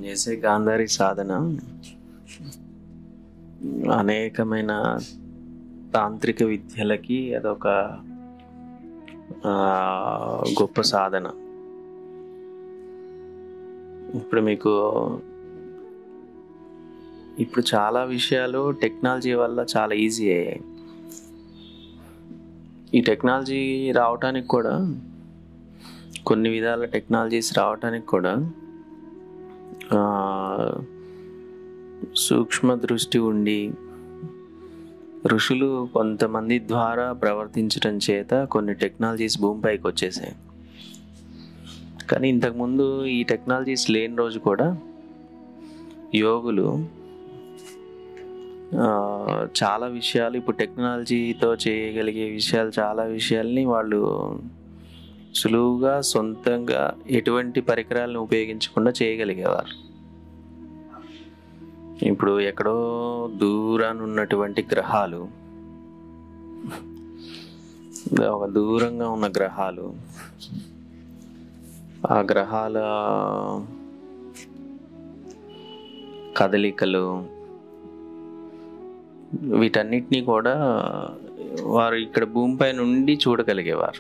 చేసే గాంధారి సాధన అనేకమైన తాంత్రిక విద్యలకి అదొక ఆ, గొప్ప సాధన ఇప్పుడు మీకు ఇప్పుడు చాలా విషయాలు టెక్నాలజీ వల్ల చాలా ఈజీ అయ్యాయి ఈ టెక్నాలజీ రావటానికి కూడా కొన్ని విధాల టెక్నాలజీస్ రావటానికి కూడా ఆ, సూక్ష్మ దృష్టి ఉండి ఋషులు కొంతమంది ద్వారా ప్రవర్తించడం చేత కొన్ని టెక్నాలజీస్ భూమిపైకి వచ్చేసాయి కానీ ఇంతకుముందు ఈ టెక్నాలజీస్ లేని రోజు కూడా యోగులు ఆ, చాలా విషయాలు ఇప్పుడు టెక్నాలజీతో చేయగలిగే విషయాలు చాలా విషయాల్ని వాళ్ళు సులువుగా సొంతంగా ఎటువంటి పరికరాలను ఉపయోగించకుండా చేయగలిగేవారు ఇప్పుడు ఎక్కడో దూరాన ఉన్నటువంటి గ్రహాలు ఒక దూరంగా ఉన్న గ్రహాలు ఆ గ్రహాల కదలికలు వీటన్నిటినీ కూడా వారు ఇక్కడ భూమిపై నుండి చూడగలిగేవారు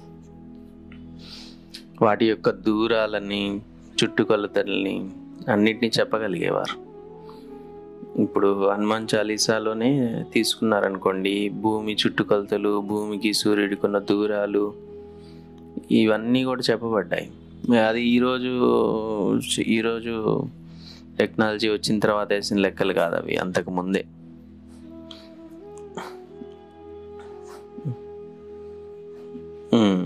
వాటి యొక్క దూరాలని చుట్టుకొలతల్ని అన్నిటినీ చెప్పగలిగేవారు ఇప్పుడు హనుమాన్ చాలీసాలోనే తీసుకున్నారనుకోండి భూమి చుట్టుకొలతలు భూమికి సూర్యుడికి ఉన్న దూరాలు ఇవన్నీ కూడా చెప్పబడ్డాయి అది ఈరోజు ఈరోజు టెక్నాలజీ వచ్చిన తర్వాత వేసిన లెక్కలు కాదు అవి అంతకు ముందే ఉమ్.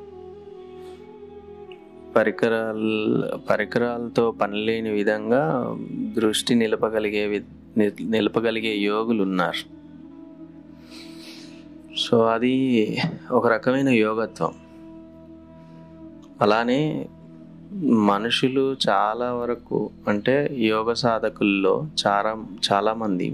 పరికరాల పరికరాలతో పనిలేని విధంగా దృష్టి నిలపగలిగే వి- ని- నిలపగలిగే యోగులు ఉన్నారు సో అది ఒక రకమైన యోగత్వం అలానే మనుషులు చాలా వరకు అంటే యోగ సాధకుల్లో చాలా చాలామంది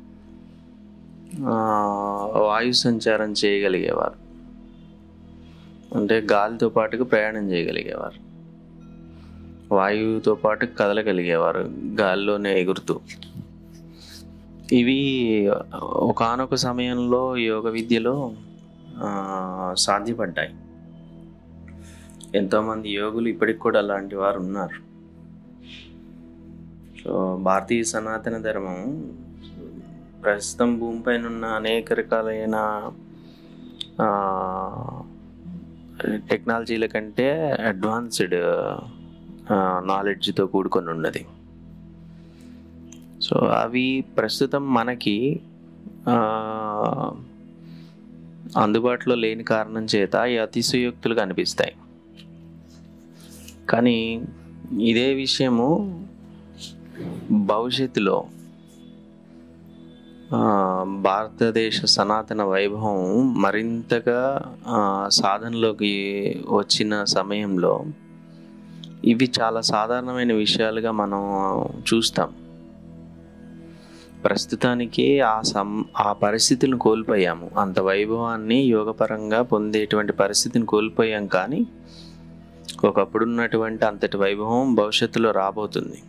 ఆ, వాయు సంచారం చేయగలిగేవారు అంటే గాలితో పాటుగా ప్రయాణం చేయగలిగేవారు వాయువుతో పాటు కదలగలిగేవారు గాలిలోనే ఎగురుతూ ఇవి ఒకానొక సమయంలో యోగ విద్యలో ఆ, సాధ్యపడ్డాయి ఎంతోమంది యోగులు ఇప్పటికి కూడా అలాంటి వారు ఉన్నారు సో భారతీయ సనాతన ధర్మం ప్రస్తుతం భూమిపైన ఉన్న అనేక రకాలైన ఆ, టెక్నాలజీల కంటే అడ్వాన్స్డ్ నాలెడ్జ్తో కూడుకొని ఉన్నది సో అవి ప్రస్తుతం మనకి ఆ, అందుబాటులో లేని కారణం చేత ఈ అతిశయోక్తులుగా అనిపిస్తాయి కానీ ఇదే విషయము భవిష్యత్తులో ఆ, భారతదేశ సనాతన వైభవం మరింతగా ఆ, సాధనలోకి వచ్చిన సమయంలో ఇవి చాలా సాధారణమైన విషయాలుగా మనం చూస్తాం ప్రస్తుతానికి ఆ సం ఆ పరిస్థితిని కోల్పోయాము అంత వైభవాన్ని యోగపరంగా పొందేటువంటి పరిస్థితిని కోల్పోయాం కానీ ఒకప్పుడు ఉన్నటువంటి అంతటి వైభవం భవిష్యత్తులో రాబోతుంది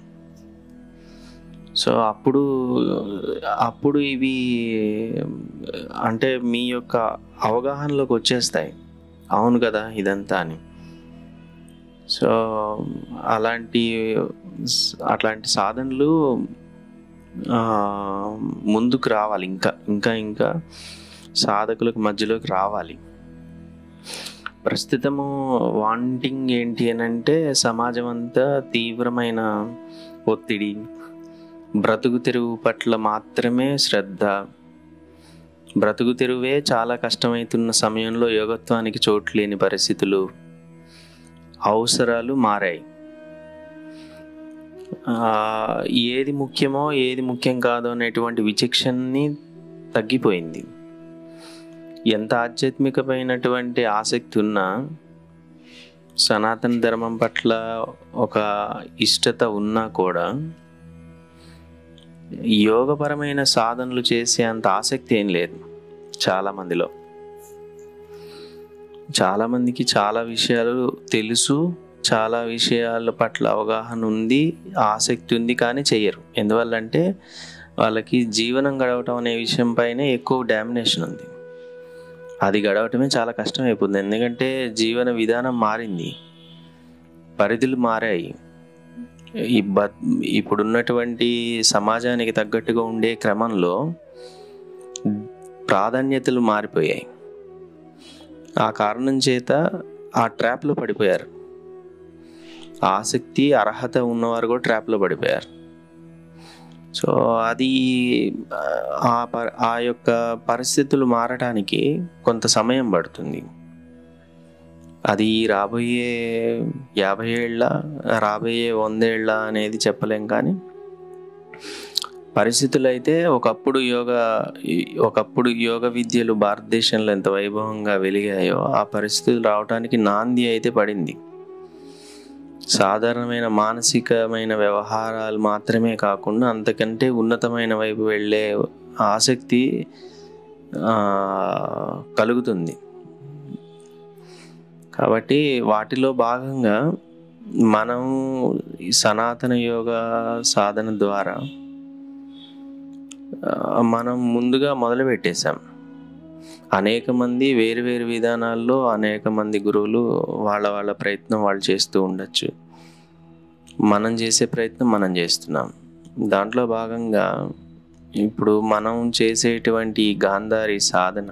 సో అప్పుడు అప్పుడు ఇవి అంటే మీ యొక్క అవగాహనలోకి వచ్చేస్తాయి అవును కదా ఇదంతా అని సో అలాంటి అట్లాంటి సాధనలు ఆ, ముందుకు రావాలి ఇంకా ఇంకా ఇంకా సాధకులకు మధ్యలోకి రావాలి ప్రస్తుతము వాంటింగ్ ఏంటి అని అంటే సమాజం అంతా తీవ్రమైన ఒత్తిడి బ్రతుకు తెరువు పట్ల మాత్రమే శ్రద్ధ బ్రతుకు తెరువే చాలా కష్టమవుతున్న సమయంలో యోగత్వానికి చోటు లేని పరిస్థితులు అవసరాలు మారాయి ఆ, ఏది ముఖ్యమో ఏది ముఖ్యం కాదో అనేటువంటి విచక్షణని తగ్గిపోయింది ఎంత ఆధ్యాత్మికమైనటువంటి ఆసక్తి ఉన్నా సనాతన ధర్మం పట్ల ఒక ఇష్టత ఉన్నా కూడా యోగపరమైన సాధనలు చేసే అంత ఆసక్తి ఏం లేదు చాలా మందిలో చాలా మందికి చాలా విషయాలు తెలుసు చాలా విషయాల పట్ల అవగాహన ఉంది ఆసక్తి ఉంది కానీ చెయ్యరు ఎందువల్లంటే వాళ్ళకి జీవనం గడవటం అనే విషయం పైన ఎక్కువ డామినేషన్ ఉంది అది గడవటమే చాలా కష్టం అయిపోతుంది ఎందుకంటే జీవన విధానం మారింది పరిధులు మారాయి ఈ బ ఇప్పుడున్నటువంటి సమాజానికి తగ్గట్టుగా ఉండే క్రమంలో ప్రాధాన్యతలు మారిపోయాయి ఆ కారణం చేత ఆ ట్రాప్లో పడిపోయారు ఆసక్తి అర్హత ఉన్నవారు కూడా ట్రాప్లో పడిపోయారు సో అది ఆ ప- ఆ యొక్క పరిస్థితులు మారటానికి కొంత సమయం పడుతుంది అది రాబోయే యాభై ఏళ్ళ రాబోయే వందేళ్ళ అనేది చెప్పలేం కానీ పరిస్థితులు అయితే ఒకప్పుడు యోగ ఒకప్పుడు యోగ విద్యలు భారతదేశంలో ఎంత వైభవంగా వెలిగాయో ఆ పరిస్థితులు రావడానికి నాంది అయితే పడింది సాధారణమైన మానసికమైన వ్యవహారాలు మాత్రమే కాకుండా అంతకంటే ఉన్నతమైన వైపు వెళ్ళే ఆసక్తి ఆ, కలుగుతుంది కాబట్టి వాటిలో భాగంగా మనం ఈ సనాతన యోగ సాధన ద్వారా ఆ, మనం ముందుగా మొదలు పెట్టేశాం అనేక మంది వేరు వేరు విధానాల్లో అనేక మంది గురువులు వాళ్ళ వాళ్ళ ప్రయత్నం వాళ్ళు చేస్తూ ఉండొచ్చు మనం చేసే ప్రయత్నం మనం చేస్తున్నాం దాంట్లో భాగంగా ఇప్పుడు మనం చేసేటువంటి ఈ గాంధారి సాధన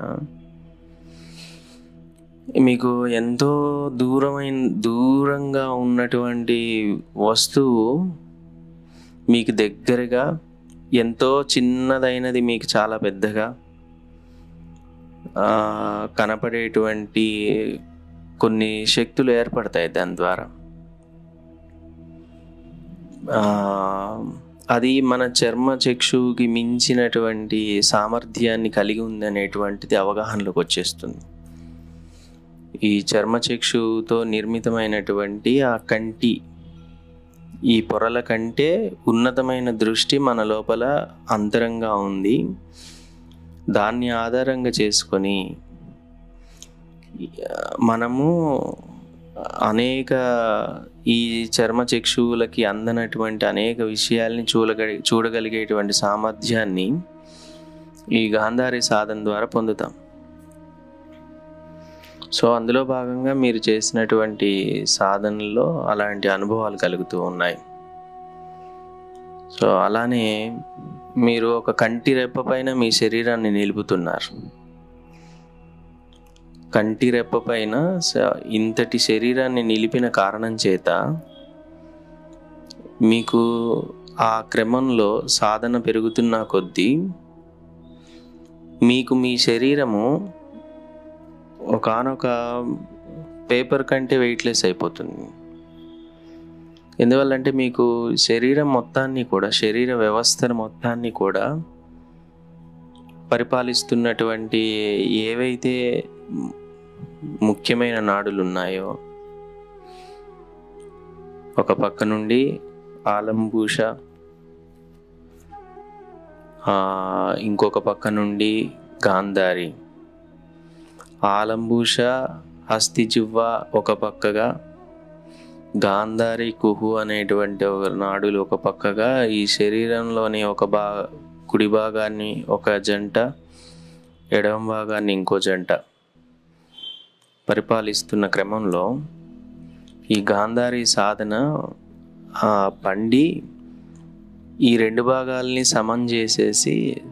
మీకు ఎంతో దూరమైన దూరంగా ఉన్నటువంటి వస్తువు మీకు దగ్గరగా ఎంతో చిన్నదైనది మీకు చాలా పెద్దగా ఆ, కనపడేటువంటి కొన్ని శక్తులు ఏర్పడతాయి దాని ద్వారా ఆ, అది మన చర్మ చక్షుకి మించినటువంటి సామర్థ్యాన్ని కలిగి ఉంది అనేటువంటిది అవగాహనలోకి వచ్చేస్తుంది ఈ చర్మచక్షుతో నిర్మితమైనటువంటి ఆ కంటి ఈ పొరల కంటే ఉన్నతమైన దృష్టి మన లోపల అంతరంగా ఉంది దాన్ని ఆధారంగా చేసుకొని ఆ, మనము అనేక ఈ చర్మచక్షువులకి అందనటువంటి అనేక విషయాల్ని చూడగలి చూడగలిగేటువంటి సామర్థ్యాన్ని ఈ గాంధారి సాధన ద్వారా పొందుతాం సో అందులో భాగంగా మీరు చేసినటువంటి సాధనలో అలాంటి అనుభవాలు కలుగుతూ ఉన్నాయి సో అలానే మీరు ఒక కంటి రెప్ప పైన మీ శరీరాన్ని నిలుపుతున్నారు కంటి రెప్ప పైన స- ఇంతటి శరీరాన్ని నిలిపిన కారణం చేత మీకు ఆ క్రమంలో సాధన పెరుగుతున్న కొద్దీ మీకు మీ శరీరము ఒకానొక పేపర్ కంటే వెయిట్లెస్ అయిపోతుంది ఎందువల్లంటే మీకు శరీరం మొత్తాన్ని కూడా శరీర వ్యవస్థను మొత్తాన్ని కూడా పరిపాలిస్తున్నటువంటి ఏవైతే ముఖ్యమైన నాడులు ఉన్నాయో ఒక పక్క నుండి ఆలంబూష ఆ, ఇంకొక పక్క నుండి గాంధారి ఆలంబూష హస్తిజివ్వ ఒక పక్కగా గాంధారి కుహు అనేటువంటి ఒక నాడులు ఒక పక్కగా ఈ శరీరంలోని ఒక భా కుడి భాగాన్ని ఒక జంట ఎడమ భాగాన్ని ఇంకో జంట పరిపాలిస్తున్న క్రమంలో ఈ గాంధారి సాధన ఆ పండి ఈ రెండు భాగాల్ని సమం చేసేసి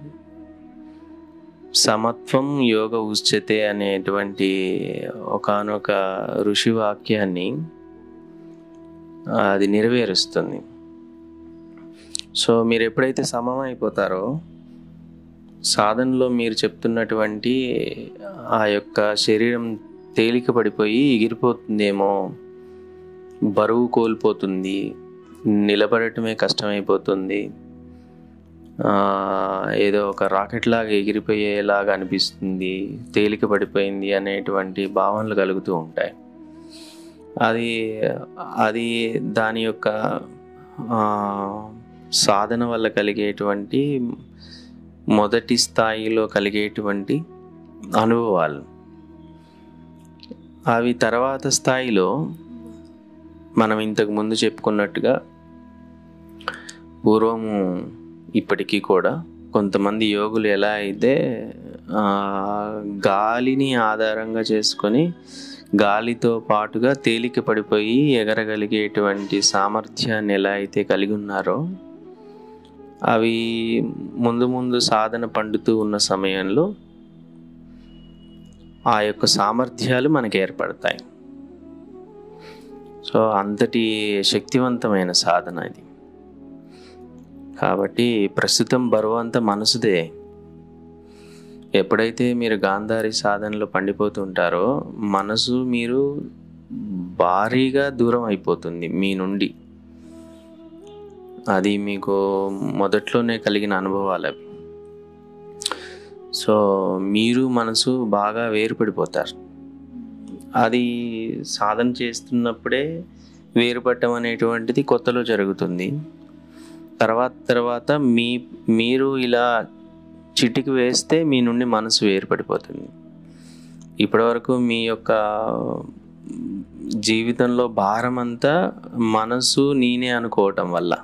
సమత్వం యోగ ఉచ్యతే అనేటువంటి ఒకానొక ఋషి వాక్యాన్ని ఆ, అది నెరవేరుస్తుంది సో మీరు ఎప్పుడైతే సమం అయిపోతారో సాధనలో మీరు చెప్తున్నటువంటి ఆ యొక్క శరీరం తేలిక పడిపోయి ఎగిరిపోతుందేమో బరువు కోల్పోతుంది నిలబడటమే కష్టమైపోతుంది ఆ, ఏదో ఒక రాకెట్ లాగా ఎగిరిపోయేలాగా అనిపిస్తుంది తేలిక పడిపోయింది అనేటువంటి భావనలు కలుగుతూ ఉంటాయి అది అది దాని యొక్క ఆ, సాధన వల్ల కలిగేటువంటి మొదటి స్థాయిలో కలిగేటువంటి అనుభవాలు అవి తర్వాత స్థాయిలో మనం ఇంతకు ముందు చెప్పుకున్నట్టుగా పూర్వము ఇప్పటికీ కూడా కొంతమంది యోగులు ఎలా అయితే ఆ, గాలిని ఆధారంగా చేసుకొని గాలితో పాటుగా తేలిక పడిపోయి ఎగరగలిగేటువంటి సామర్థ్యాన్ని ఎలా అయితే కలిగి ఉన్నారో అవి ముందు ముందు సాధన పండుతూ ఉన్న సమయంలో ఆ యొక్క సామర్థ్యాలు మనకి ఏర్పడతాయి సో అంతటి శక్తివంతమైన సాధన ఇది కాబట్టి ప్రస్తుతం బరువు అంతా మనసుదే ఎప్పుడైతే మీరు గాంధారి సాధనలో పండిపోతుంటారో మనసు మీరు భారీగా దూరం అయిపోతుంది మీ నుండి అది మీకు మొదట్లోనే కలిగిన అనుభవాలు అవి సో మీరు మనసు బాగా వేరుపడిపోతారు అది సాధన చేస్తున్నప్పుడే వేరుపడటం అనేటువంటిది కొత్తలో జరుగుతుంది తర్వాత తర్వాత మీ మీరు ఇలా చిటికి వేస్తే మీ నుండి మనసు వేరుపడిపోతుంది ఇప్పటివరకు మీ యొక్క జీవితంలో భారం అంతా మనసు నేనే అనుకోవటం వల్ల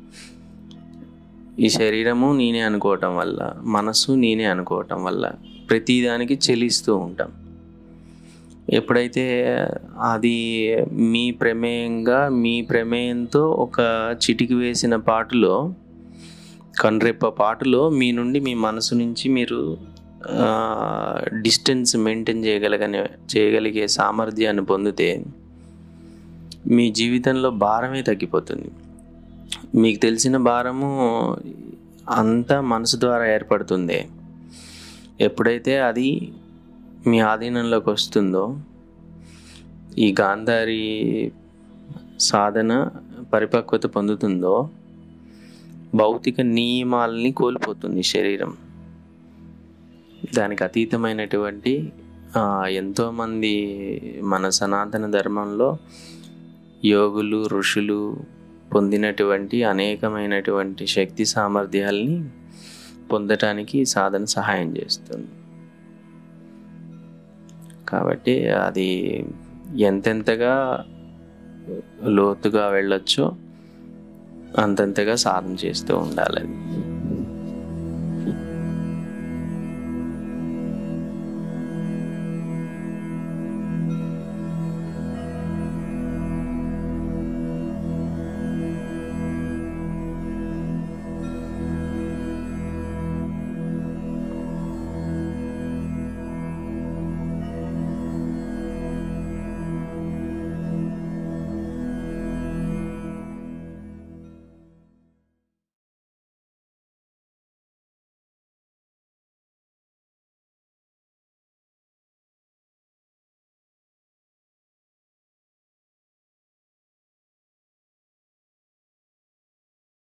ఈ శరీరము నేనే అనుకోవటం వల్ల మనసు నేనే అనుకోవటం వల్ల ప్రతిదానికి చెలిస్తూ ఉంటాం ఎప్పుడైతే అది మీ ప్రమేయంగా మీ ప్రమేయంతో ఒక చిటికి వేసిన పాటులో కన్రెప్ప పాటులో మీ నుండి మీ మనసు నుంచి మీరు డిస్టెన్స్ మెయింటైన్ చేయగలగనే చేయగలిగే సామర్థ్యాన్ని పొందితే మీ జీవితంలో భారమే తగ్గిపోతుంది మీకు తెలిసిన భారము అంతా మనసు ద్వారా ఏర్పడుతుంది ఎప్పుడైతే అది మీ ఆధీనంలోకి వస్తుందో ఈ గాంధారి సాధన పరిపక్వత పొందుతుందో భౌతిక నియమాలని కోల్పోతుంది శరీరం దానికి అతీతమైనటువంటి ఆ, ఎంతోమంది మన సనాతన ధర్మంలో యోగులు ఋషులు పొందినటువంటి అనేకమైనటువంటి శక్తి సామర్థ్యాల్ని పొందటానికి ఈ సాధన సహాయం చేస్తుంది కాబట్టి అది ఎంతెంతగా లోతుగా వెళ్ళొచ్చో అంతంతగా సాధన చేస్తూ ఉండాలి అది